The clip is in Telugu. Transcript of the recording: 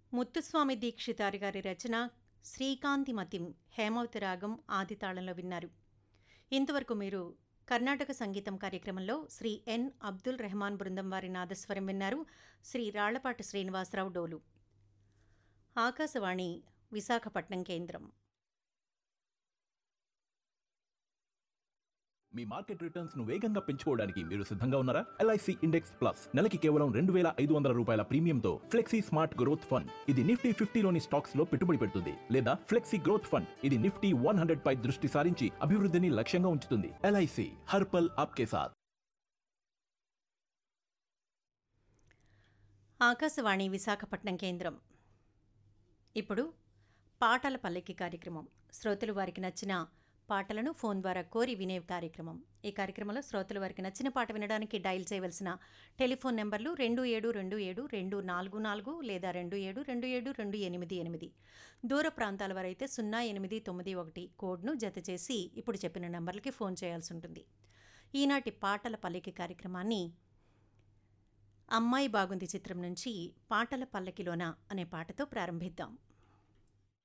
ముత్తుస్వామి దీక్షితారి గారి రచన శ్రీకాంతిమతిం హేమవతి రాగం ఆదితాళంలో విన్నారు ఇంతవరకు మీరు కర్ణాటక సంగీతం కార్యక్రమంలో శ్రీ ఎన్ అబ్దుల్ రెహమాన్ బృందం వారి నాదస్వరం విన్నారు శ్రీ రాళ్లపాటి శ్రీనివాసరావు డోలు ఆకాశవాణి విశాఖపట్నం కేంద్రం మీ మార్కెట్ రిటర్న్స్ ను వేగంగా పెంచుకోవడానికి మీరు సిద్ధంగా ఉన్నారా ఎల్ఐసి ఇండెక్స్ ప్లస్ నెలకి కేవలం రెండు వేల ఐదు వందల రూపాయల ప్రీమియంతో ఫ్లెక్సీ స్మార్ట్ గ్రోత్ ఫండ్ ఇది నిఫ్టీ ఫిఫ్టీలోని స్టాక్స్ లో పెట్టుబడి పెడుతుంది లేదా ఫ్లెక్సీ గ్రోత్ ఫండ్ ఇది నిఫ్టీ వన్ హండ్రెడ్ పై దృష్టి సారించి అభివృద్ధిని లక్ష్యంగా ఉంచుతుంది ఎల్ఐసి హర్పల్ ఆప్కే సాత్ ఆకాశవాణి విశాఖపట్నం కేంద్రం ఇప్పుడు పాటల పల్లకి కార్యక్రమం శ్రోతలు వారికి నచ్చిన పాటలను ఫోన్ ద్వారా కోరి వినే కార్యక్రమం ఈ కార్యక్రమంలో శ్రోతలు వారికి నచ్చిన పాట వినడానికి డయల్ చేయవలసిన టెలిఫోన్ నెంబర్లు రెండు ఏడు రెండు ఏడు రెండు నాలుగు నాలుగు లేదా రెండు ఏడు రెండు ఏడు రెండు ఎనిమిది ఎనిమిది దూర ప్రాంతాల వారైతే సున్నా ఎనిమిది తొమ్మిది ఒకటి కోడ్ను జత చేసి ఇప్పుడు చెప్పిన నెంబర్లకి ఫోన్ చేయాల్సి ఉంటుంది ఈనాటి పాటల పల్లకి కార్యక్రమాన్ని అమ్మాయి బాగుంది చిత్రం నుంచి పాటల పల్లకిలోన అనే పాటతో ప్రారంభిద్దాం